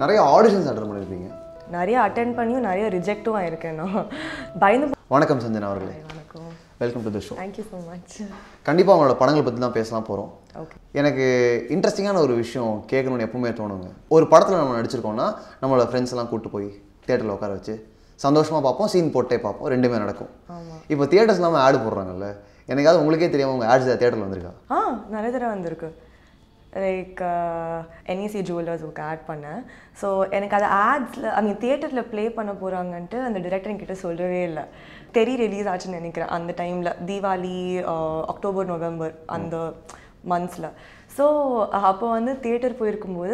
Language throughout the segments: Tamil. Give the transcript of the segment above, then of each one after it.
நிறைய ஆடிஷன்ஸ் அட்டன் பண்ணியிருப்பீங்க நிறைய அட்டென்ட் பண்ணியும் நிறைய ரிஜெக்ட்டும் ஆயிருக்கேன் நான் பயந்து போ- வணக்கம் சஞ்சனா அவர்களே வணக்கம் welcome to the show thank you so much கண்டிப்பாக உங்களோட படங்கள் பற்றி தான் பேசலாம் போகிறோம் ஓகே எனக்கு இன்ட்ரெஸ்டிங்கான ஒரு விஷயம் கேட்கணும்னு எப்பவுமே தோணுங்க ஒரு படத்தில் நம்ம நடிச்சிருக்கோம்னா நம்மளோட ஃப்ரெண்ட்ஸ் எல்லாம் கூட்டு போய் தியேட்டரில் உட்கார வச்சு சந்தோஷமாக பார்ப்போம் சீன் போட்டே பார்ப்போம் ரெண்டுமே நடக்கும் இப்போ தியேட்டர்ஸ் இல்லாமல் ஆடு போடுறாங்கல்ல எனக்காவது உங்களுக்கே தெரியாம உங்கள் ஆட்ஸ் தியேட்டரில் வந்திருக்கா ஆ நிறைய தடவை வந்திருக்கு லைக் என்இசி ஜுவல்லர்ஸுக்கு ஆட் பண்ணேன் ஸோ எனக்கு அது ஆட்ஸில் ஐ மீன் தியேட்டரில் ப்ளே பண்ண போகிறாங்கன்ட்டு அந்த டிரெக்டர் என்கிட்ட சொல்லவே இல்லை தெரி ரிலீஸ் ஆச்சுன்னு நினைக்கிறேன் அந்த டைமில் தீபாவளி ஆஹ், அக்டோபர் நவம்பர் அந்த மந்த்ஸில் ஸோ அப்போ வந்து தியேட்டர் போயிருக்கும்போது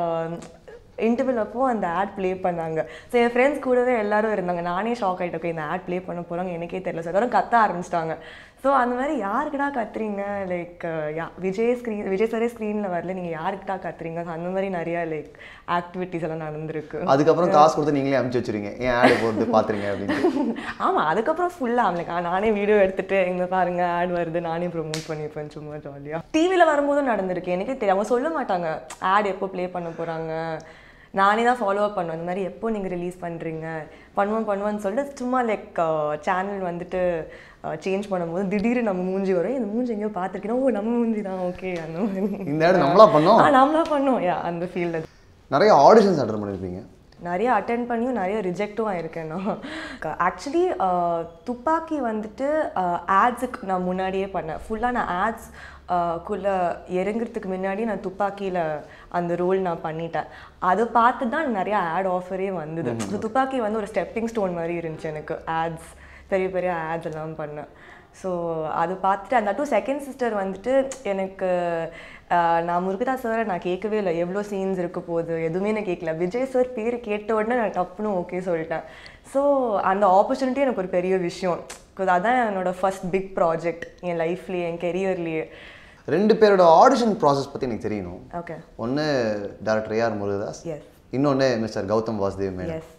இன்டர்வல் அப்போ அந்த ஆட் ப்ளே பண்ணாங்க ஸோ என் ஃப்ரெண்ட்ஸ் கூடவே எல்லாரும் இருந்தாங்க நானே ஷாக் ஆகிட்டேன் okay, இந்த ஆட் ப்ளே பண்ண போகிறாங்க எனக்கே தெரியல சார் எல்லாரும் கத்த ஆரம்பிச்சிட்டாங்க ஸோ அந்த மாதிரி யாருக்குடா கத்துறீங்க like yeah Vijay screen Vijay சாரே ஸ்க்ரீனில் வரல நீங்கள் யாருக்கிட்டா கத்துறீங்க So, அந்த மாதிரி நிறையா லைக் ஆக்டிவிட்டீஸ் எல்லாம் நடந்திருக்கு அதுக்கப்புறம் காசு கொடுத்து நீங்களே அனுப்பிச்சு வச்சிருங்க ஏன் ஆடு போட்டு பார்த்துருங்க அப்படின்னு ஆமாம் அதுக்கப்புறம் ஃபுல்லாக லைக் நானே வீடியோ எடுத்துட்டு இங்கே பாருங்க ஆட் வருது நானே ப்ரொமோட் பண்ணிப்பேன் சும்மா ஜாலியாக டிவியில் வரும்போதும் நடந்திருக்கு எனக்கே தெரியும் அவங்க சொல்ல மாட்டாங்க ஆட் எப்போ ப்ளே பண்ண போகிறாங்க நானே தான் ஃபாலோ அப் பண்ணுவேன் இந்த மாதிரி எப்போ நீங்கள் ரிலீஸ் பண்ணுறீங்க பண்ணுவோம் பண்ணுவோன்னு சொல்லிட்டு சும்மா லைக் சேனல் வந்துட்டு சேஞ்ச் பண்ணும்போது திடீர்னு நம்ம மூஞ்சி வரும் இந்த மூஞ்சி எங்கேயோ பார்த்துருக்கேன் ஓ நம்ம மூஞ்சி தான் ஓகே அந்த மாதிரி இந்த ஆடு நம்மளா பண்ணோம் ஆ நம்மளா பண்ணோம் யா அந்த ஃபீல்டில் நிறைய ஆடிஷன்ஸ் அட்டன் பண்ணியிருப்பீங்க நிறைய அட்டென்ட் பண்ணியும் நிறைய ரிஜெக்ட்டும் ஆயிருக்கேன் நான் ஆக்சுவலி துப்பாக்கி வந்துட்டு ஆட்ஸுக்கு நான் முன்னாடியே பண்ணேன் ஃபுல்லாக நான் ஆட்ஸ் குள்ளே இறங்குறதுக்கு முன்னாடி நான் துப்பாக்கியில் அந்த ரோல் நான் பண்ணிட்டேன் அதை பார்த்து தான் நிறைய ஆட் ஆஃபரே வந்தது So, துப்பாக்கி வந்து ஒரு ஸ்டெப்பிங் ஸ்டோன் மாதிரி இருந்துச்சு எனக்கு ஆட்ஸ் பெரிய பெரிய ஆட்ஸ் எல்லாம் பண்ணேன் ஸோ அது பார்த்துட்டு அந்த டூ செகண்ட் சிஸ்டர் வந்துட்டு எனக்கு ஆஹ், நான் முருகதா சாரை நான் கேட்கவே இல்லை எவ்வளோ சீன்ஸ் இருக்க போகுது எதுவுமே நான் கேட்கல விஜய் சார் பேர் கேட்ட உடனே நான் டப்புன்னு ஓகே சொல்லிட்டேன் ஸோ அந்த ஆப்பர்ச்சுனிட்டி எனக்கு ஒரு பெரிய விஷயம் பிகாஸ் அதான் என்னோட ஃபர்ஸ்ட் பிக் ப்ராஜெக்ட் என் லைஃப்லேயே என் கெரியர்லேயே ரெண்டு பேரோட ஆடிஷன் ப்ராசஸ் பற்றி எனக்கு தெரியணும் ஓகே ஒன்று டேரக்டர் ஏஆர் முருகதாஸ் எஸ் இன்னொன்று mister Gautham Vasudev madam yes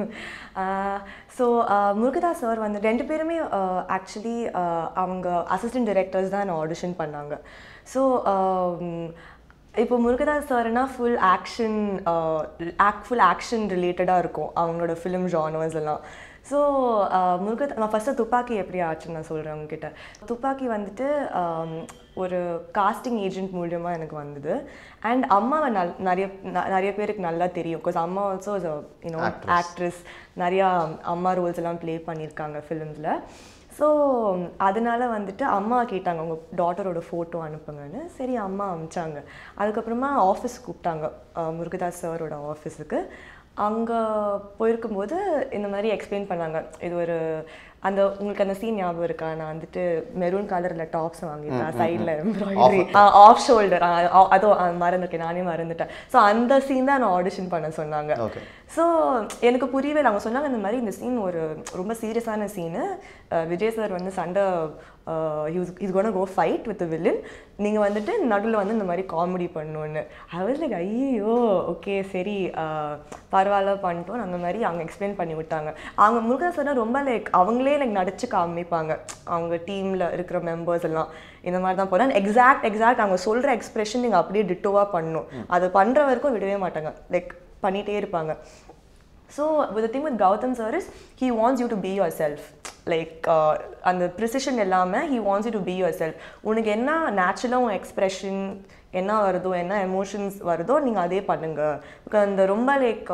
so Murugadoss sir வந்து ரெண்டு பேருமே ஆக்சுவலி அவங்க அசிஸ்டன்ட் டைரக்டர்ஸ் தான் ஆடிஷன் பண்ணாங்க ஸோ இப்போ முருகதாஸ் சார்னா ஃபுல் ஆக்ஷன் ஆக் ஃபுல் ஆக்ஷன் ரிலேட்டடாக இருக்கும் அவங்களோட ஃபிலிம் ஜானர்ஸ் எல்லாம் ஸோ முருகத் நான் ஃபஸ்ட்டு துப்பாக்கி எப்படி ஆச்சுன்னு நான் சொல்கிறேன் உங்ககிட்ட துப்பாக்கி வந்துட்டு um, ஒரு காஸ்டிங் ஏஜென்ட் மூலியமாக எனக்கு வந்தது அண்ட் அம்மாவை நல் நிறைய ந- நிறைய பேருக்கு நல்லா தெரியும் பிகாஸ் அம்மா ஆல்சோ யூனோ ஆக்ட்ரஸ் நிறையா அம்மா ரோல்ஸ் எல்லாம் ப்ளே பண்ணியிருக்காங்க ஃபிலிம்ஸில் ஸோ அதனால வந்துட்டு அம்மா கேட்டாங்க உங்கள் டாட்டரோட ஃபோட்டோ அனுப்புங்கன்னு சரி அம்மா அனுப்பிச்சாங்க அதுக்கப்புறமா ஆஃபீஸ் கூப்பிட்டாங்க அஹ், முருகதாஸ் சாரோட ஆஃபீஸுக்கு அங்கே போயிருக்கும்போது இந்த மாதிரி எக்ஸ்பிளைன் பண்ணாங்க இது ஒரு அந்த உங்களுக்கு அந்த சீன் ஞாபகம் இருக்கா நான் வந்துட்டு மெரூன் கலரில் டாப்ஸ் வாங்கிட்டேன் சைடில் எம்ப்ராய்டரி ஆஃப் ஷோல்டர் அதோ அஹ், மறந்துருக்கேன் நானே மறந்துட்டேன் ஸோ அந்த சீன் தான் நான் ஆடிஷன் பண்ண சொன்னாங்க ஓகே ஸோ எனக்கு புரியவே இல்லை அவங்க சொன்னாங்க இந்த மாதிரி இந்த சீன் ஒரு ரொம்ப சீரியஸான சீனு விஜய் சார் வந்து சண்டை is gonna go fight with villain நீங்கள் வந்துட்டு நடுவில் வந்து இந்த மாதிரி காமெடி பண்ணணுன்னு ஐ வாஸ் லைக் ஐயோ ஓகே சரி uh, பரவாயில்ல பண்ணிட்டோம் அந்த மாதிரி அவங்க எக்ஸ்பிளைன் பண்ணி விட்டாங்க அவங்க முருகா சார் ரொம்ப லைக் அவங்களே லைக் நடிச்சு காமிப்பாங்க அவங்க டீமில் இருக்கிற மெம்பர்ஸ் எல்லாம் இந்த மாதிரி தான் போகிறேன் எக்ஸாக்ட் எக்ஸாக்ட் அவங்க சொல்கிற எக்ஸ்பிரஷன் நீங்கள் அப்படியே டிட்டோவாக பண்ணணும் அது பண்ணுற வரைக்கும் விடவே மாட்டாங்க லைக் பண்ணிகிட்டே இருப்பாங்க so the thing with Gautham sir is he wants you to be yourself like அந்த ப்ரிசிஷன் எல்லாமே he wants you to be yourself உனக்கு என்ன நேச்சுரலாக உன் எக்ஸ்ப்ரெஷன் என்ன வருதோ என்ன எமோஷன்ஸ் வருதோ நீங்கள் அதே பண்ணுங்க Because அந்த ரொம்ப லைக்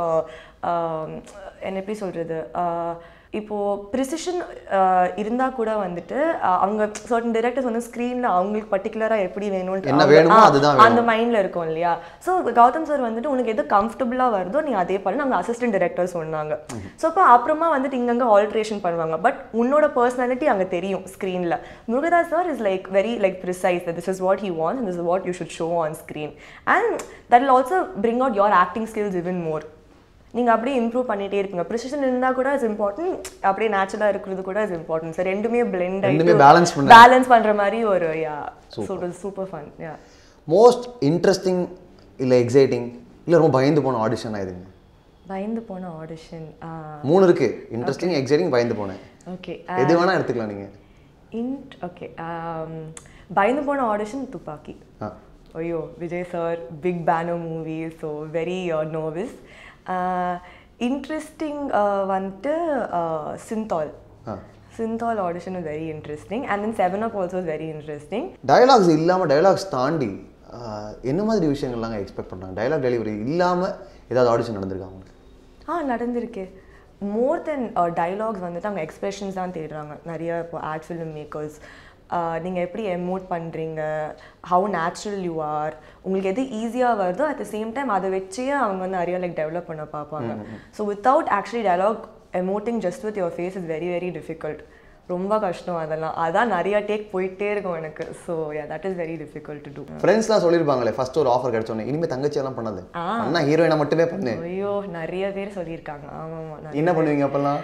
என்ன எப்படி சொல்கிறது இப்போது ப்ரிசிஷன் இருந்தால் கூட வந்துட்டு அஹ், அவங்க சர்டன் டிரெக்டர்ஸ் வந்து ஸ்க்ரீனில் அவங்களுக்கு பர்டிகுலராக எப்படி வேணும்னு என்ன அவங்க- வேணுமோ ஆ, அதுதான் அந்த மைண்டில் இருக்கும் இல்லையா ஸோ கௌதம் சார் வந்துட்டு உனக்கு எது கம்ஃபர்டபுளாக வருதோ நீ அதே பண்ணு அவங்க அசிஸ்டன்ட் டைரக்டர் சொன்னாங்க ஸோ அப்போ அப்புறமா வந்துட்டு இங்கங்கே ஆல்ட்ரேஷன் பண்ணுவாங்க பட் உன்னோட பர்சனாலிட்டி அங்கே தெரியும் ஸ்க்ரீனில் Murugadoss sir is like very like precise this is what he wants this is what you should show on screen and that will also bring out your acting skills even more நீங்கள் அப்படியே இம்ப்ரூவ் பண்ணிட்டே இருப்பீங்க ப்ரிசிஷன் இருந்தால் கூட இஸ் இம்பார்ட்டன்ட் அப்படியே நேச்சுரலாக இருக்கிறது கூட இஸ் இம்பார்ட்டன்ட் சார் ரெண்டுமே பிளெண்ட் ரெண்டுமே balance பண்ண- பேலன்ஸ் பண்ணுற மாதிரி ஒரு yeah super fun yeah most interesting இல்லை எக்ஸைட்டிங் இல்லை ரொம்ப பயந்து போன ஆடிஷன் ஆயிடுங்க பயந்து போன ஆடிஷன் மூணு இருக்கு இன்ட்ரெஸ்டிங் எக்ஸைட்டிங் பயந்து போனேன் ஓகே எது வேணா எடுத்துக்கலாம் நீங்க இன்ட் ஓகே பயந்து போன ஆடிஷன் துப்பாக்கி ஆ ஐயோ Vijay sir big banner movie so very nervous interesting வந்துட்டு சிந்தால் ஆ Cinthol audition is very interesting and then seven up also very interesting dialogues இல்லாமல் டயலாக்ஸ் தாண்டி ஆஹ், என்ன மாதிரி விஷயங்கள்லாம் எக்ஸ்பெக்ட் பண்ணுறாங்க டயலாக் டெலிவரி இல்லாமல் ஏதாவது ஆடிஷன் நடந்திருக்கா அவங்களுக்கு ஆ நடந்திருக்கு மோர் தென் டயலாக்ஸ் வந்துட்டு அவங்க எக்ஸ்பிரஷன்ஸ் தான் தேடுறாங்க நிறைய இப்போ ஆட் ஃபிலிம் மேக்கர்ஸ் நீங்கள் எப்படி எமோட் பண்ணுறீங்க ஹவு நேச்சுரல் யூ ஆர் உங்களுக்கு எது ஈஸியாக வருதோ அட் த சேம் டைம் அதை வச்சே அவங்க வந்து நிறைய லைக் டெவலப் பண்ண பார்ப்பாங்க so without actually dialogue emoting just with your face is very very difficult ரொம்ப கஷ்டம் அதெல்லாம் அதான் நிறைய டேக் போயிட்டே இருக்கும் எனக்கு so yeah that is very difficult to do ஃப்ரெண்ட்ஸ்லாம் சொல்லியிருப்பாங்களே ஃபர்ஸ்ட் ஒரு ஆஃபர் கிடைச்சோன்னே இனிமேல் தங்கச்சியெல்லாம் பண்ணாது அண்ணா ஹீரோயினை மட்டுமே பண்ணு ஐயோ நிறைய பேர் சொல்லியிருக்காங்க ஆமாம் ஆமாம் என்ன பண்ணுவீங்க அப்போல்லாம்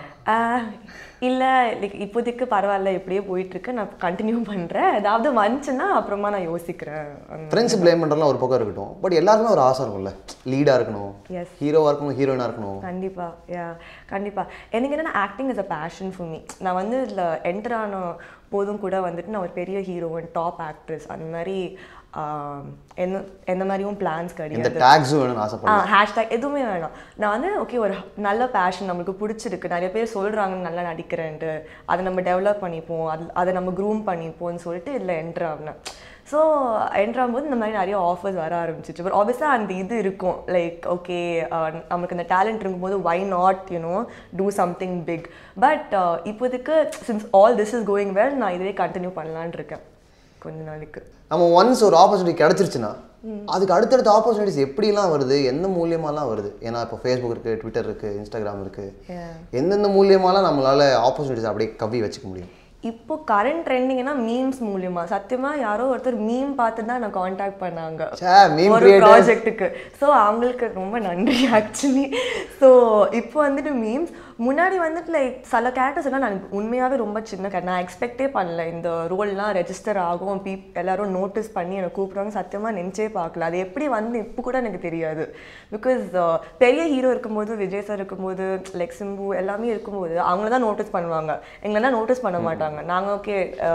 இல்லை லைக் இப்போதைக்கு பரவாயில்ல இப்படியே போயிட்டு இருக்கு நான் கண்டினியூ பண்ணுறேன் ஏதாவது வந்துச்சுன்னா அப்புறமா நான் யோசிக்கிறேன் அந்த- ஃப்ரெண்ட்ஸ் ப்ளேம் பண்ணுறதுலாம் ஒரு பக்கம் இருக்கட்டும் பட் எல்லாருக்குமே ஒரு ஆசை இருக்கும்ல லீடாக இருக்கணும் Yes. ஹீரோவாக இருக்கணும் ஹீரோயினாக இருக்கணும் கண்டிப்பா யா கண்டிப்பா எனக்கு என்னன்னா acting is a passion for me நான் வந்து இதில் என்டர் ஆன போதும் கூட வந்துட்டு நான் ஒரு பெரிய ஹீரோயின் டாப் ஆக்ட்ரஸ் அந்த மாதிரி ஆஹ், எந்த எந்த மாதிரியும் பிளான்ஸ் எந்த கிடையாது டேக்ஸும் வேணும்னு ஆசைப்படுறேன் ஆ ஹேஷ்டேக் எதுவுமே வேணாம் நான் வந்து ஓகே ஒரு நல்ல பேஷன் நம்மளுக்கு பிடிச்சிருக்கு நிறைய பேர் சொல்கிறாங்க நல்லா நடிக்கிறேன்ட்டு அதை நம்ம டெவலப் பண்ணிப்போம் அது அதை நம்ம க்ரூம் பண்ணிப்போம்னு சொல்லிட்டு இதில் என்ட்ரு ஆகினேன் ஸோ என்ட்ரு ஆகும்போது இந்த மாதிரி நிறைய ஆஃபர்ஸ் வர ஆரம்பிச்சிச்சு பட் ஆப்வியஸாக அந்த இது இருக்கும் லைக் ஓகே நமக்கு இந்த டேலண்ட் இருக்கும்போது why not you know do something big but இப்போதைக்கு since all this is going well நான் இதே கண்டினியூ பண்ணலான்னு இருக்கேன் கொஞ்ச நாளைக்கு நம்ம ஒன்ஸ் ஒரு ஆப்பர்ச்சுனிட்டி கிடச்சிருச்சுன்னா அதுக்கு அடுத்தடுத்த ஆப்பர்ச்சுனிட்டிஸ் எப்படிலாம் வருது எந்த மூலியமாலாம் வருது ஏன்னா இப்போ ஃபேஸ்புக் இருக்குது ட்விட்டர் இருக்குது இன்ஸ்டாகிராம் இருக்குது Yeah. எந்தெந்த மூலியமாலாம் நம்மளால ஆப்பர்ச்சுனிட்டிஸ் அப்படியே கவ்வி வச்சுக்க முடியும் இப்போ கரண்ட் ட்ரெண்டிங்னா மீம்ஸ் மூலியமா சத்தியமா யாரோ ஒருத்தர் மீம் பார்த்து தான் நான் காண்டாக்ட் பண்ணாங்க ச்சே, meme ஒரு creators. ப்ராஜெக்ட்டுக்கு ஸோ அவங்களுக்கு ரொம்ப நன்றி ஆக்சுவலி ஸோ இப்போ வந்துட்டு மீம்ஸ் முன்னாடி வந்துட்டு லைக் சில கேரக்டர்ஸ் எல்லாம் நான் உண்மையாகவே ரொம்ப சின்ன கேரக்டர் நான் எக்ஸ்பெக்டே பண்ணல இந்த ரோல்லாம் ரெஜிஸ்டர் ஆகும் பீப் எல்லாரும் நோட்டீஸ் பண்ணி என்னை கூப்பிடுவாங்க சத்தியமாக நினச்சே பார்க்கல அது எப்படி வந்து இப்போ கூட எனக்கு தெரியாது பிகாஸ் பெரிய ஹீரோ இருக்கும்போது விஜய் சார் இருக்கும்போது லைக் சிம்பு எல்லாமே இருக்கும்போது அவங்கள தான் நோட்டீஸ் பண்ணுவாங்க எங்களெல்லாம் நோட்டீஸ் பண்ண மாட்டாங்க நாங்கள் ஓகே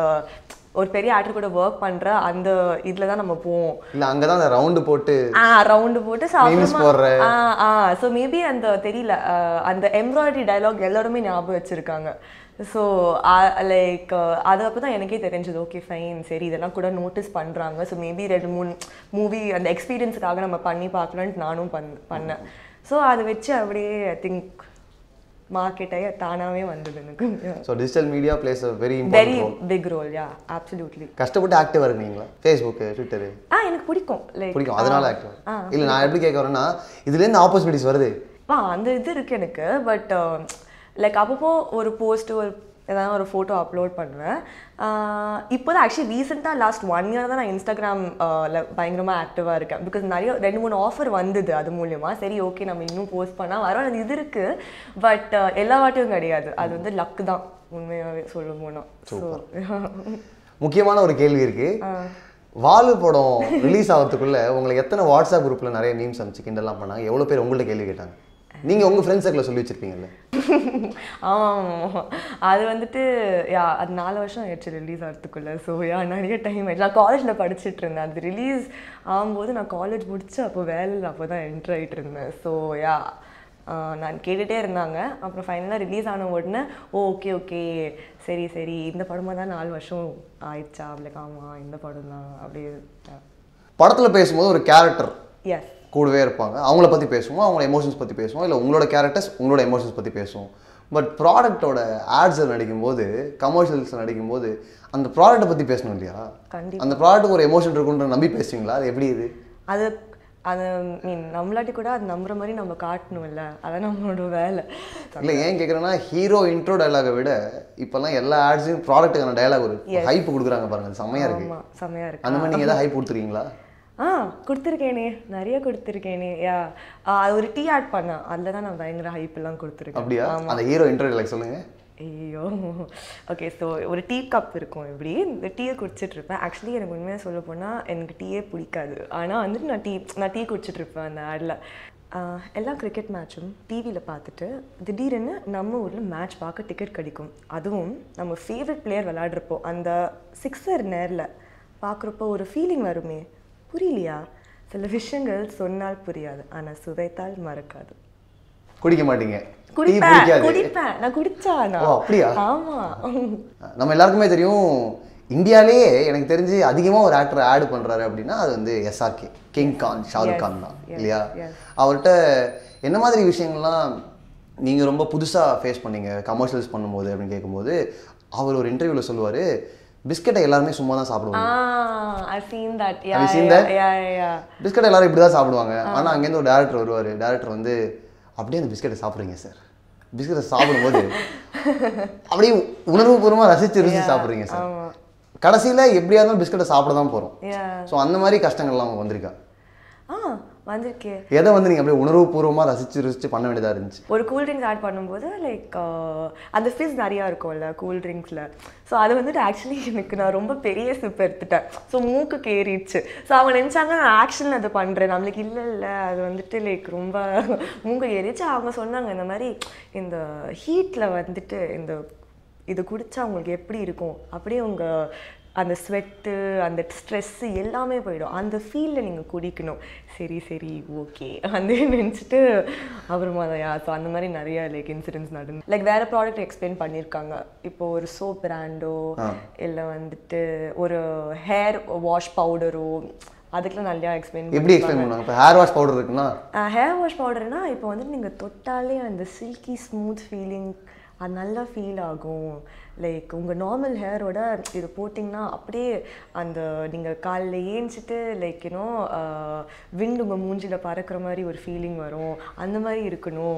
ஒரு பெரிய ஆக்டர் கூட ஒர்க் பண்ணுற அந்த இதில் தான் நம்ம போவோம் இல்லை அங்கே தான் அந்த ரவுண்டு போட்டு ஆ ரவுண்டு போட்டு so Memes அப்புறமா- போடுற. ஆ ஆ ஸோ மேபி அந்த தெரியல அஹ், அந்த எம்ப்ராய்டரி டயலாக் எல்லாருமே ஞாபகம் வச்சிருக்காங்க ஸோ லைக் அது அப்போ தான் எனக்கே தெரிஞ்சது ஓகே ஃபைன் சரி இதெல்லாம் கூட நோட்டீஸ் பண்ணுறாங்க ஸோ மேபி ரெண்டு மூணு மூவி அந்த எக்ஸ்பீரியன்ஸுக்காக நம்ம பண்ணி பார்க்கலான்ட்டு நானும் பண் பண்ணேன் ஸோ அதை வச்சு அப்படியே ஐ திங்க் மார்க்கெட்டே தானாகவே வந்தது எனக்கு so digital media plays a very very important role big role yeah absolutely கஷ்டப்பட்டு ஆக்டிவாக இருக்கீங்களா ஃபேஸ்புக்கு ட்விட்டரு ஆ எனக்கு பிடிக்கும் லைக் பிடிக்கும் அதனால ஆக்டிவ் இல்லை நான் எப்படி கேட்க வரேன்னா இதுலேருந்து ஆப்பர்ச்சுனிட்டிஸ் வருது ஆ அந்த இது இருக்கு எனக்கு பட் லைக் அப்பப்போ ஒரு போஸ்ட் ஒரு ஏதாவது ஒரு ஃபோட்டோ அப்லோட் பண்ணுவேன் இப்போ தான் ஆக்சுவலி ரீசெண்டாக லாஸ்ட் ஒன் இயர் தான் நான் இன்ஸ்டாகிராம் பயங்கரமாக ஆக்டிவாக இருக்கேன் பிகாஸ் நிறைய ரெண்டு மூணு ஆஃபர் வந்தது அது மூலியமா சரி ஓகே நம்ம இன்னும் போஸ்ட் பண்ணால் வரோம் அது இது இருக்குது பட் எல்லா வாட்டியும் கிடையாது அது வந்து லக்கு தான் உண்மையாகவே சொல்ல போனால் ஸோ முக்கியமான ஒரு கேள்வி இருக்கு வாலு படம் ரிலீஸ் ஆகிறதுக்குள்ள உங்களுக்கு எத்தனை வாட்ஸ்அப் குரூப்ல நிறைய மீம்ஸ் அனுப்பிச்சு கிண்டல்லாம் பண்ணாங்க எவ்வளோ பேர் உங்கள்ட்ட கேள்வி கேட்டாங்க நீங்க உங்க ஃப்ரெண்ட்ஸ் சர்க்கிளில் சொல்லி வச்சிருப்பீங்கல்ல ஆமாம் ஆமாம் அது வந்துட்டு யா அது நாலு வருஷம் ஆயிடுச்சு ரிலீஸ் ஆகிறதுக்குள்ள ஸோ யா நிறைய டைம் ஆயிடுச்சு நான் காலேஜில் படிச்சுட்டு இருந்தேன் அது ரிலீஸ் ஆகும்போது நான் காலேஜ் முடிச்சு அப்போ வேலையில் அப்போ தான் என்ட்ரு ஆகிட்டு இருந்தேன் ஸோ யா நான் கேட்டுகிட்டே இருந்தாங்க அப்புறம் ஃபைனலாக ரிலீஸ் ஆன உடனே ஓ ஓகே ஓகே சரி சரி இந்த படமாக தான் நாலு வருஷம் ஆயிடுச்சா அவளுக்கு ஆமாம் இந்த படம் தான் அப்படியே படத்துல பேசும்போது ஒரு கேரக்டர் எஸ் கூடவே இருப்பாங்க அவங்கள பத்தி பேசுவோம் அவங்கள எமோஷன்ஸ் பத்தி பேசுவோம் இல்லை உங்களோட கேரக்டர்ஸ் உங்களோட எமோஷன்ஸ் பத்தி பேசுவோம் பட் ப்ராடக்ட்டோட ஆட்ஸில் நடிக்கும்போது கமர்ஷியல்ஸில் நடிக்கும்போது அந்த ப்ராடக்ட்டை பற்றி பேசணும் இல்லையா கண்டிப்பா. அந்த ப்ராடக்ட் ஒரு எமோஷன் இருக்குன்ற நம்பி பேசுவீங்களா அது எப்படி இது அது அது மீன் நம்மளாட்டி கூட அது நம்புற மாதிரி நம்ம காட்டணும்ல அதான் நம்மளோட வேலை இல்லை ஏன் கேட்குறேன்னா ஹீரோ இன்ட்ரோ டயலாகை விட இப்போல்லாம் எல்லா ஆட்ஸையும் ப்ராடக்ட்டுக்கான டயலாக் ஒரு ஹைப் கொடுக்குறாங்க பாருங்க அது செம்மையா இருக்கு ஆமா செமையா இருக்கு அந்த மாதிரி நீங்கள் எதாவது ஹைப் கொடுத்துருக்கீங்களா ஆ கொடுத்துருக்கேனே நிறைய கொடுத்துருக்கேனே யா அது ஒரு டீ ஆட் பண்ணேன் அதில் தான் நான் பயங்கர ஹைப் எல்லாம் கொடுத்துருக்கேன் அப்படியா அந்த ஹீரோ இன்ட்ரோ டயலாக் சொல்லுங்க ஐயோ ஓகே ஸோ ஒரு டீ கப் இருக்கும் இப்படி இந்த டீயை குடிச்சிட்டு இருப்பேன் ஆக்சுவலி எனக்கு உண்மையாக சொல்ல போனால் எனக்கு டீயே பிடிக்காது ஆனால் வந்துட்டு நான் டீ நான் டீ குடிச்சிட்டு இருப்பேன் அந்த ஆடில் எல்லா கிரிக்கெட் மேட்சும் டிவியில் பார்த்துட்டு திடீர்னு நம்ம ஊரில் மேட்ச் பார்க்க டிக்கெட் கிடைக்கும் அதுவும் நம்ம ஃபேவரட் பிளேயர் விளையாடுறப்போ அந்த சிக்ஸர் நேரில் பார்க்குறப்போ ஒரு ஃபீலிங் வருமே புரியலையா சில விஷயங்கள் சொன்னால் புரியாது ஆனா சுவைத்தால் மறக்காது குடிக்க மாட்டீங்க டீ குடிப்பேன் பிடிக்காது குடிப்பேன் நான் குடிச்சா ஓ நான் அப்படியா ஆமா நம்ம எல்லாருக்குமே தெரியும் இந்தியாலேயே எனக்கு தெரிஞ்சு அதிகமா ஒரு ஆக்டர் ஆட் பண்றாரு அப்படின்னா அது வந்து எஸ்ஆர்கே கிங் கான் ஷாருக் கான் தான் yes, இல்லையா yes. அவர்கிட்ட என்ன மாதிரி விஷயங்கள்லாம் நீங்க ரொம்ப புதுசா ஃபேஸ் பண்ணீங்க கமர்ஷியல்ஸ் பண்ணும்போது அப்படின்னு கேட்கும்போது அவர் ஒரு இன்டர்வியூல சொல்லுவாரு பிஸ்கெட்டை எல்லாருமே சும்மா தான் சாப்பிடுவாங்க ah I seen that yeah Have you seen yeah that? Yeah yeah biscuit எல்லாரும் இப்படி தான் சாப்பிடுவாங்க ஆனா அங்கேருந்து ஒரு டேரக்டர் வருவார் டேரக்டர் வந்து அப்படியே அந்த பிஸ்கெட்டை சாப்பிட்றீங்க சார் பிஸ்கெட்டை சாப்பிடும்போது அப்படியே உணர்வுபூர்வமாக ரசிச்சு ருசிச்சு சாப்பிட்றீங்க சார் கடைசியில எப்படியா இருந்தாலும் பிஸ்கெட்டை சாப்பிட தான் போகிறோம் யா ஸோ அந்த மாதிரி கஷ்டங்கள்லாம் அவங்க வந்திருக்கா ஆ வந்திருக்கே எதை வந்து நீங்கள் அப்படியே உணர்வுபூர்வமாக ரசிச்சு ருசிச்சு பண்ண வேண்டியதாக இருந்துச்சு ஒரு கூல் ட்ரிங்க்ஸ் ஆட் பண்ணும்போது லைக் அந்த ஃபிஸ் நிறையா இருக்கும்ல கூல் ட்ரிங்க்ஸில் ஸோ அது வந்துட்டு ஆக்சுவலி எனக்கு நான் ரொம்ப பெரிய சிப் எடுத்துட்டேன் ஸோ மூக்குக்கு ஏறிடுச்சு ஸோ அவங்க நினச்சாங்க நான் ஆக்ஷன் அதை பண்ணுறேன் நம்மளுக்கு இல்லை இல்லை அது வந்துட்டு லைக் ரொம்ப மூக்கு ஏறிடுச்சு அவங்க சொன்னாங்க இந்த மாதிரி இந்த ஹீட்டில் வந்துட்டு இந்த இது குடிச்சா உங்களுக்கு எப்படி இருக்கும் அப்படியே உங்கள் அந்த ஸ்வெட்டு அந்த ஸ்ட்ரெஸ்ஸு எல்லாமே போயிடும் அந்த ஃபீலில் நீங்கள் குடிக்கணும் சரி சரி ஓகே வந்து நினச்சிட்டு அப்புறமா அதை ஸோ அந்த மாதிரி நிறைய லைக் இன்சிடென்ட்ஸ் நடந்து லைக் வேறு ப்ராடக்ட் எக்ஸ்பிளைன் பண்ணியிருக்காங்க இப்போ ஒரு சோப் பிராண்டோ இல்லை வந்துட்டு ஒரு ஹேர் வாஷ் பவுடரோ அதுக்கெல்லாம் நிறையா எக்ஸ்பிளைன் எப்படி எக்ஸ்பிளைன் பண்ணுவாங்க இப்போ ஹேர் வாஷ் பவுடர் இருக்குன்னா ஹேர் வாஷ் பவுடர்னா இப்போ வந்துட்டு நீங்கள் தொட்டாலே அந்த சில்கி ஸ்மூத் ஃபீலிங் அது நல்லா ஃபீல் ஆகும் லைக் உங்கள் நார்மல் ஹேரோட இது போட்டிங்கன்னா அப்படியே அந்த நீங்கள் காலைல ஏஞ்சிட்டு லைக் யூனோ விண்ட் உங்கள் மூஞ்சில பறக்கிற மாதிரி ஒரு ஃபீலிங் வரும் அந்த மாதிரி இருக்கணும்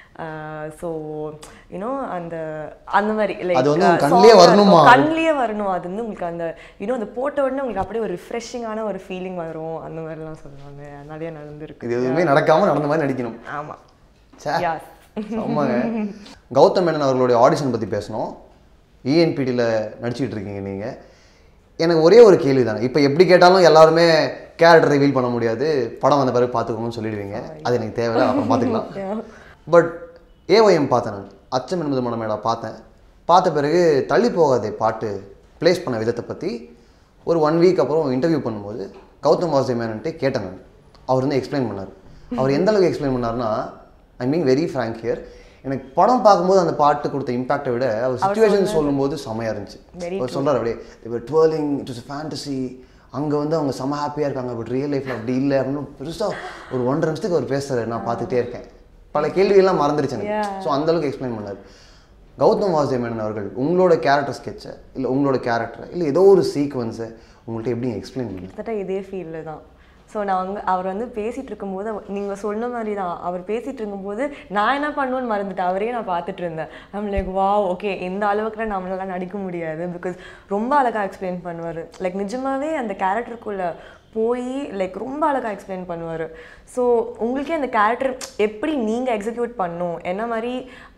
ஸோ யூனோ அந்த அந்த மாதிரி அது வந்து உங்க லைக் கண்ணுலயே வரணுமா? கண்ணிலே வரணும் அது வந்து உங்களுக்கு அந்த யூனோ அந்த போட்ட உடனே உங்களுக்கு அப்படியே ஒரு ரிஃப்ரெஷிங்கான ஒரு ஃபீலிங் வரும் அந்த மாதிரிலாம் சொல்லுவாங்க நிறைய நடந்திருக்கு இது எதுவுமே நடக்காம நடந்த மாதிரி நடிக்கணும் ஆமாம் சே யாஸ் ஆமாங்க கௌதம் மேனன் அவர்களுடைய ஆடிஷன் பற்றி பேசணும் இஎன்பிடியில் நடிச்சிட்டு இருக்கீங்க நீங்கள் எனக்கு ஒரே ஒரு கேள்வி தானே இப்போ எப்படி கேட்டாலும் எல்லாருமே கேரக்டர் ரிவீல் பண்ண முடியாது படம் வந்த பிறகு பார்த்துக்கோங்கன்னு சொல்லிடுவீங்க அது எனக்கு தேவையில்ல அப்புறம் பார்த்துக்கலாம் பட் ஏஒஎம் பார்த்தேன் நான் அச்சம் என்பது மனமேடா பார்த்தேன் பார்த்த பிறகு தள்ளி போகாதே பாட்டு ப்ளேஸ் பண்ண விதத்தை பற்றி ஒரு ஒன் வீக் அப்புறம் இன்டர்வியூ பண்ணும்போது கௌதம் வாசுதேவ் கேட்டேன் நான் அவர் வந்து எக்ஸ்பிளைன் பண்ணார் அவர் எந்த அளவுக்கு எக்ஸ்பிளைன் பண்ணார்னா I mean very frank here எனக்கு படம் பார்க்கும்போது அந்த பாட்டு கொடுத்த இம்பாக்டை விட அவர் சுச்சுவேஷன் சொல்லும்போது செமையாக இருந்துச்சு அவர் சொல்கிறார் அப்படியே இப்போ டுவெலிங் இட் இஸ் ஃபேண்டசி அங்கே வந்து அவங்க செம ஹாப்பியாக இருக்காங்க பட் ரியல் லைஃப்பில் அப்படி இல்லை அப்படின்னு பெருசாக ஒரு ஒன்றரை நிமிஷத்துக்கு அவர் பேசுகிறாரு நான் பார்த்துட்டே இருக்கேன் பல கேள்வியெல்லாம் மறந்துருச்சு எனக்கு ஸோ அந்த அளவுக்கு எக்ஸ்பிளைன் பண்ணார் கௌதம் வாசுதேவ் மேனன் அவர்கள் உங்களோட கேரக்டர் ஸ்கெட்சை இல்லை உங்களோட கேரக்டரை இல்லை ஏதோ ஒரு சீக்வன்ஸை உங்கள்கிட்ட எப்படி எக்ஸ்பிளைன் பண்ணுங்க கிட்டத்தட்ட இதே ஃபீல்டில் தான் ஸோ நான் வந்து அவர் வந்து பேசிகிட்டு இருக்கும்போது நீங்கள் சொன்ன மாதிரி தான் அவர் பேசிகிட்டு இருக்கும்போது நான் என்ன பண்ணுவேன்னு மறந்துட்டேன் அவரே நான் பார்த்துட்டு இருந்தேன் ஐம் லைக் வா ஓகே இந்த அளவுக்குலாம் நம்மளால நடிக்க முடியாது பிகாஸ் ரொம்ப அழகாக எக்ஸ்பிளைன் பண்ணுவார் லைக் நிஜமாவே அந்த கேரக்டருக்குள்ளே போய் லைக் ரொம்ப அழகாக எக்ஸ்பிளைன் பண்ணுவார் ஸோ உங்களுக்கே அந்த கேரக்டர் எப்படி நீங்கள் எக்ஸிக்யூட் பண்ணணும் என்ன மாதிரி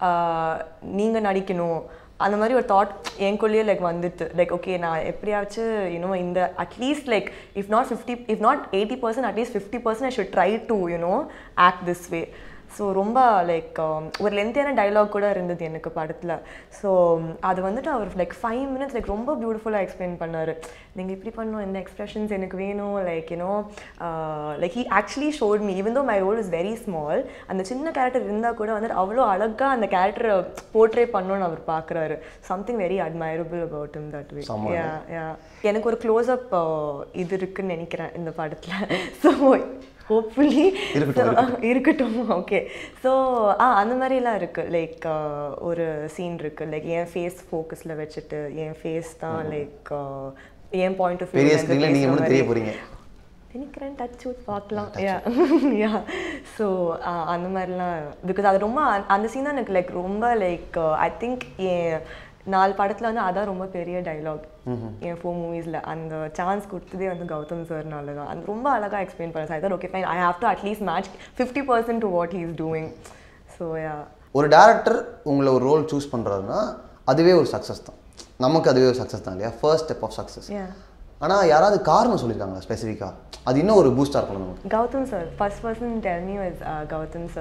நீங்கள் நடிக்கணும் அந்த மாதிரி ஒரு தாட் எனக்குள்ளேயே லைக் வந்துட்டு லைக் ஓகே நான் எப்படியாச்சும் யூனோ இந்த at least like if not fifty if not eighty percent at least fifty percent I should try to you know act this way so ரொம்ப லைக் ஒரு லென்த்தியான டைலாக் கூட இருந்தது எனக்கு படத்தில் ஸோ அது வந்துட்டு அவர் லைக் ஃபைவ் மினிட்ஸ் லைக் ரொம்ப பியூட்டிஃபுல்லாக எக்ஸ்பிளைன் பண்ணார் நீங்கள் இப்படி பண்ணணும் இந்த எக்ஸ்பிரஷன்ஸ் எனக்கு வேணும் like you know like he actually showed me even though my role is very small அந்த சின்ன கேரக்டர் இருந்தால் கூட வந்துட்டு அவ்வளோ அழகாக அந்த கேரக்டரை போர்ட்ரே பண்ணணும்னு அவர் பார்க்குறாரு something very admirable about him that way செம்ம. யா யா எனக்கு ஒரு க்ளோஸ்அப் இது இருக்குன்னு நினைக்கிறேன் இந்த படத்தில் ஸோ ஹோப்ஃபுல்லி இருக்கட்டும், இருக்கட்டும் ஓகே ஸோ ஆ அந்த மாதிரிலாம் இருக்குது லைக் ஒரு சீன் இருக்குது லைக் என் ஃபேஸ் ஃபோக்கஸில் வச்சுட்டு என் ஃபேஸ் தான் லைக் என் பாயிண்ட் ஆஃப் பெரிய ஸ்க்ரீனில் நீங்கள் மட்டும் தெரிய போகிறீங்க நினைக்கிறேன் டச் வித் பார்க்கலாம் யா யா ஸோ அந்த மாதிரிலாம் பிகாஸ் அது ரொம்ப அந்த- அந்த சீன் தான் எனக்கு லைக் ரொம்ப லைக் ஐ திங்க் என் நாலு படத்தில் வந்து அதான் ரொம்ப பெரிய டைலாக் என் ஃபோர் மூவிஸில் அந்த சான்ஸ் கொடுத்ததே வந்து கௌதம் சார்னால தான் அது ரொம்ப அழகாக எக்ஸ்பிளைன் பண்ண sir okay fine I have to at least match fifty percent to what he is doing so yeah ஒரு டேரக்டர் உங்களை ஒரு ரோல் சூஸ் பண்ணுறாருன்னா அதுவே ஒரு சக்ஸஸ் தான் நமக்கு அதுவே ஒரு சக்ஸஸ் தான் இல்லையா first step of success yeah ஆனால் யாராவது காரணம் சொல்லியிருக்காங்களா ஸ்பெசிஃபிக்காக அது இன்னும் ஒரு பூஸ்டாக இருக்கணும் நமக்கு Gautam sir, first person to tell me was uh, Gautam sir.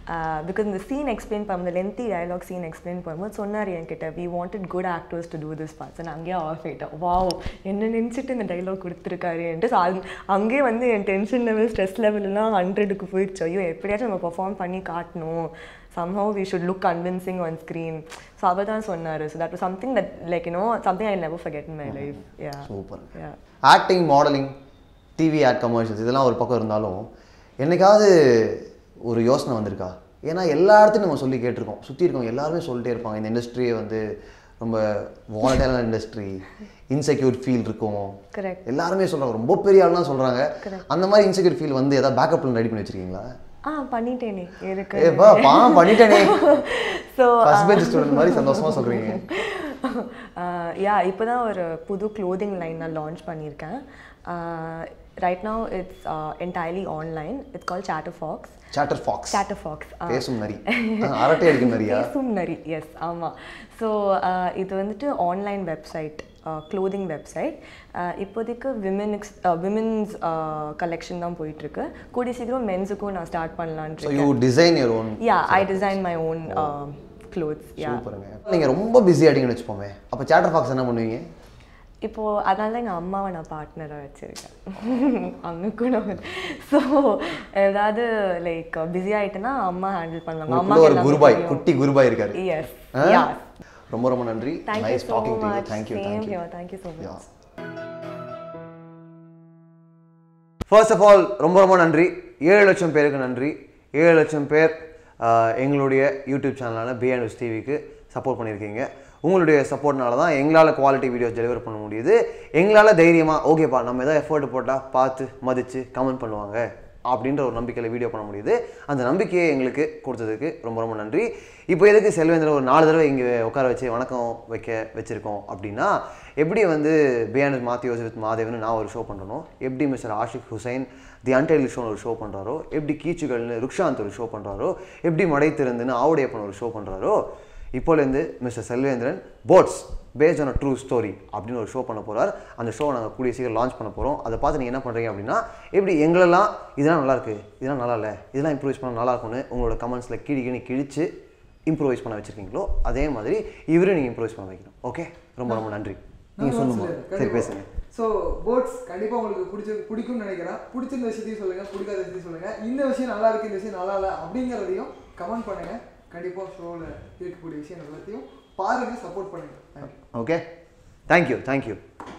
Because இந்த சீன் எக்ஸ்பிளைன் பண்ணும் இந்த லென்த்தி டயலாக் சீன் எக்ஸ்பிளைன் பண்ணும்போது சொன்னார் என்கிட்ட we wanted good actors to do this parts நான் அங்கேயே ஆஃப் ஆகிட்டேன் வாவ் என்ன நினச்சிட்டு இந்த டைலாக் கொடுத்துருக்காருன்ட்டு ஸோ அது அங்கேயே வந்து என் டென்ஷன் லெவல் ஸ்ட்ரெஸ் லெவல்லாம் ஹண்ட்ரடுக்கு போயிடுச்சு ஐயோ எப்படியாச்சும் நம்ம பெர்ஃபார்ம் பண்ணி காட்டணும் somehow we should look convincing on screen so அவர் தான் சொன்னார் so that was something that like you know something I'll never forget in my life yeah super yeah acting modelling TV ad commercials இதெல்லாம் ஒரு பக்கம் இருந்தாலும் என்னைக்காவது ஒரு யோசனை வந்திருக்கா ஏன்னா எல்லா இடத்துலையும் நம்ம சொல்லி கேட்டிருக்கோம் சுற்றி இருக்கவங்க எல்லாருமே சொல்லிட்டே இருப்பாங்க இந்த இண்டஸ்ட்ரியே வந்து ரொம்ப வாலடைலான இண்டஸ்ட்ரி இன்செக்யூர் ஃபீல் இருக்கும் correct எல்லாருமே சொல்கிறாங்க ரொம்ப பெரிய ஆள்லாம் சொல்கிறாங்க அந்த மாதிரி இன்செக்யூர் ஃபீல் வந்து ஏதாவது பேக்கப் பிளான் ரெடி பண்ணி வச்சிருக்கீங்களா ஆ பண்ணிட்டேனே இருக்கு ஏ பா பா பண்ணிட்டேனே ஸோ ஃபர்ஸ்ட் பெஞ்ச் ஸ்டூடெண்ட் மாதிரி சந்தோஷமா சொல்றீங்க யா இப்போ தான் ஒரு புது க்ளோதிங் லைன் நான் லான்ச் பண்ணியிருக்கேன் right now it's entirely online it's call Chatter Fox Chatter Fox Chatter Fox பேசும் நரி ஆ, அரட்டை அடிக்கும் நரியா பேசும் நரி எஸ் ஆமாம் ஸோ இது வந்துட்டு ஆன்லைன் வெப்சைட் க்ளோதிங் வெப்சைட் இப்போதைக்கு விமென்ஸ் விமென்ஸ் கலெக்ஷன் தான் போயிட்டுருக்கு கூடிய சீக்கிரம் மென்ஸுக்கும் நான் ஸ்டார்ட் பண்ணலான் so you design your own yeah I design my own clothes yeah சூப்பருங்க நீங்க ரொம்ப பிஸி ஆயிட்டீங்கன்னு வச்சுப்போமே அப்போ சாட்டர் ஃபாக்ஸ் என்ன பண்ணுவீங்க இப்போ அதனால தான் எங்கள் அம்மாவை நான் பார்ட்னராக வச்சுருக்கேன் அங்கே கூட ஸோ ஏதாவது லைக் பிஸி ஆயிட்டேன்னா அம்மா ஹேண்டில் பண்ணுவாங்க உங்களுக்குள்ள ஒரு குருபாய் குட்டி குருபாய் இருக்காரு எஸ் ஆ? யா ரொம்ப ரொம்ப நன்றி thank you nice so talking to you much thank you same thank you here thank you so Yeah. Much first of all ரொம்ப ரொம்ப நன்றி ஏழு லட்சம் பேருக்கு நன்றி ஏழு லட்சம் பேர் ஆஹ், எங்களுடைய யூடியூப் சேனலான பிஎன்எஸ் டிவிக்கு சப்போர்ட் பண்ணியிருக்கீங்க உங்களுடைய சப்போர்ட்னால தான் எங்களால் குவாலிட்டி வீடியோஸ் டெலிவர் பண்ண முடியுது எங்களால் தைரியமாக ஓகேப்பா நம்ம ஏதாவது எஃபர்ட் போட்டால் பார்த்து மதித்து கமெண்ட் பண்ணுவாங்க அப்படின்ற ஒரு நம்பிக்கையில் வீடியோ பண்ண முடியுது அந்த நம்பிக்கையை எங்களுக்கு கொடுத்ததுக்கு ரொம்ப ரொம்ப நன்றி இப்போ எதுக்கு செல்வேந்திரன் ஒரு நாலு தடவை இங்கே உட்கார வச்சு வணக்கம் வைக்க வச்சுருக்கோம் அப்படின்னா எப்படி வந்து பியானஸ் மாத்தியோஸ் வித் மாதேவன் நான் ஒரு ஷோ பண்ணுறனோ எப்படி மிஸ்டர் ஆஷிக் ஹுசைன் தி அன்டைல் ஷோன்னு ஒரு ஷோ பண்ணுறாரோ எப்படி கீச்சுகள்னு ருக்ஷாந்த் ஒரு ஷோ பண்ணுறாரோ எப்படி மடை திறந்துன்னு ஆவுடையப்பன் ஒரு ஷோ பண்ணுறாரோ இப்போலேருந்து mister Selvendran posts based on a true story அப்படின்னு ஒரு ஷோ பண்ண போகிறார் அந்த ஷோ நாங்கள் கூடிய சீக்கிரம் லான்ச் பண்ண போகிறோம் அதை பார்த்து நீங்கள் என்ன பண்ணுறீங்க அப்படின்னா எப்படி எங்களெல்லாம் இதெல்லாம் நல்லா இருக்கு இதெல்லாம் நல்லா இல்லை இதெல்லாம் இம்ப்ரூவைஸ் பண்ண நல்லா இருக்கும்னு உங்களோட கமெண்ட்ஸில் கிழி கிணி கிழிச்சு இம்ப்ரூவைஸ் பண்ண வச்சிருக்கீங்களோ அதே மாதிரி இவரும் நீங்கள் இம்ப்ரூவைஸ் பண்ண வைக்கணும் ஓகே ரொம்ப ரொம்ப நன்றி நீங்கள் சொல்லுமா சரி பேசுங்க ஸோ போட்ஸ் கண்டிப்பாக உங்களுக்கு பிடிச்ச பிடிக்கும்னு நினைக்கிறேன் பிடிச்சிருந்த விஷயத்தையும் சொல்லுங்கள் பிடிக்காத விஷயத்தையும் சொல்லுங்கள் இந்த விஷயம் நல்லா இருக்கு இந்த விஷயம் நல்லா இல்லை அப்படிங்கிறதையும் கமெண்ட் பண்ணுங்கள் கண்டிப்பாக ஷோவில் இருக்கக்கூடிய விஷயம் எல்லாத்தையும் பாருங்கள் சப்போர்ட் பண்ணுங்கள் தேங்க்யூ ஓகே தேங்க்யூ தேங்க்யூ